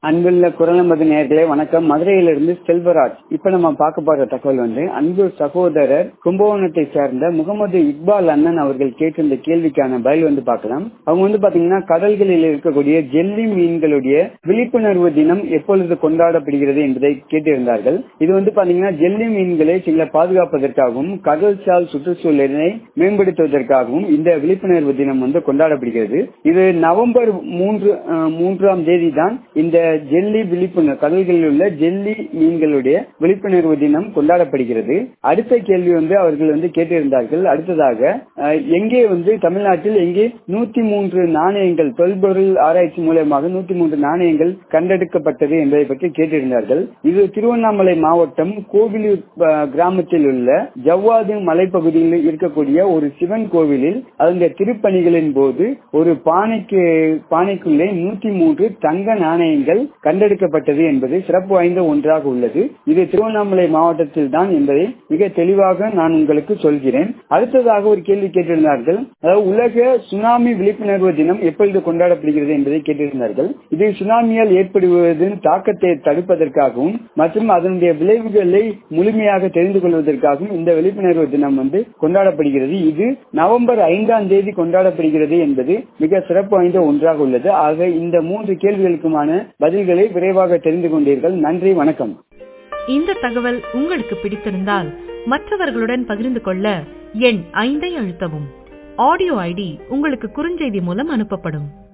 அன்புள்ள குரலம்பது நேர்களே வணக்கம் மதுரையிலிருந்து செல்வராஜ் இப்ப நம்ம பார்க்க போற தகவல் வந்து அன்பு சகோதரர் கும்பகோணத்தை சேர்ந்த முகமது இக்பால் அண்ணன் அவர்கள் கேட்டிருந்த கேள்விக்கான பதில் வந்து பார்க்கலாம் அவங்க வந்து பாத்தீங்கன்னா கடல்களில் இருக்கக்கூடிய ஜெல்லி மீன்களுடைய விழிப்புணர்வு தினம் எப்பொழுது கொண்டாடப்படுகிறது என்பதை கேட்டிருந்தார்கள் இது வந்து பாத்தீங்கன்னா ஜெல்லி மீன்களை சில பாதுகாப்பதற்காகவும் கடல்சால் சுற்றுச்சூழலை மேம்படுத்துவதற்காகவும் இந்த விழிப்புணர்வு தினம் வந்து கொண்டாடப்படுகிறது இது நவம்பர் மூன்று அஹ், மூன்றாம் தேதி தான் இந்த ஜெல்லி விழிப்புணர்வு கடல்களில் உள்ள ஜெல்லி மீன்களுடைய விழிப்புணர்வு தினம் கொண்டாடப்படுகிறது அடுத்த கேள்வி வந்து அவர்கள் வந்து கேட்டிருந்தார்கள் அடுத்ததாக அஹ், எங்கே வந்து தமிழ்நாட்டில் எங்கே நூத்தி மூன்று நாணயங்கள் தொல்பொருள் ஆராய்ச்சி மூலமாக நூத்தி மூன்று நாணயங்கள் கண்டெடுக்கப்பட்டது என்பதை பற்றி கேட்டிருந்தார்கள் இது திருவண்ணாமலை மாவட்டம் கோவிலூர் அஹ், கிராமத்தில் உள்ள ஜவ்வாது மலைப்பகுதியில் இருக்கக்கூடிய ஒரு சிவன் கோவிலில் அந்த திருப்பணிகளின் போது ஒரு பானைக்கு பானைக்குள்ளே நூத்தி மூன்று தங்க நாணயங்கள் கண்டெடுக்கப்பட்டது என்பது சிறப்பு வாய்ந்த ஒன்றாக உள்ளது இது திருவண்ணாமலை மாவட்டத்தில் தான் என்பதை மிக தெளிவாக நான் உங்களுக்கு சொல்கிறேன் அடுத்ததாக ஒரு கேள்வி கேட்டிருந்தார்கள் அதாவது உலக சுனாமி விழிப்புணர்வு தினம் எப்பொழுது கொண்டாடப்படுகிறது என்பதை கேட்டிருந்தார்கள் இது சுனாமியால் ஏற்படுவதன் தாக்கத்தை தடுப்பதற்காகவும் மற்றும் அதனுடைய விளைவுகளை முழுமையாக தெரிந்து கொள்வதற்காகவும் இந்த விழிப்புணர்வு தினம் வந்து கொண்டாடப்படுகிறது இது நவம்பர் ஐந்தாம் தேதி கொண்டாடப்படுகிறது என்பது மிக சிறப்பு வாய்ந்த ஒன்றாக உள்ளது ஆக இந்த மூன்று கேள்விகளுக்குமான பதில்களை விரைவாக தெரிந்து கொண்டீர்கள் நன்றி வணக்கம் இந்த தகவல் உங்களுக்கு பிடித்திருந்தால் மற்றவர்களுடன் பகிர்ந்து கொள்ள எண் ஐந்தை அழுத்தவும் ஆடியோ ஐடி உங்களுக்கு குறுஞ்செய்தி மூலம் அனுப்பப்படும்